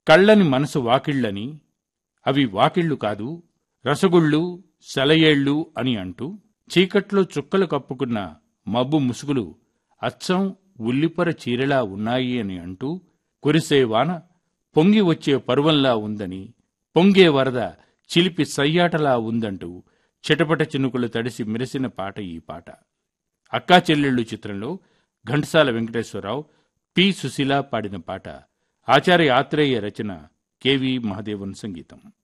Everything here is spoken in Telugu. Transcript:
కళ్ళని మనసు వాకిళ్ళని అవి వాకిళ్ళు కాదు రసగుళ్ళు సెలయేళ్ళు అని అంటూ చీకట్లో చుక్కలు కప్పుకున్న మబ్బు ముసుగులు అచ్చం ఉల్లిపర చీరలా ఉన్నాయి అని అంటూ కురిసే వాన పొంగి వచ్చే పర్వంలా ఉందని పొంగే వరద చిలిపి సయ్యాటలా ఉందంటూ చిటపట చినుకులు తడిసి మెరిసిన పాట ఈ పాట అక్కా చెల్లెళ్ళు చిత్రంలో ఘంటసాల వెంకటేశ్వరరావు పి సుశీల పాడిన పాట ఆచార్య ఆత్రేయ రచన కెవి మహాదేవన్ సంగీతం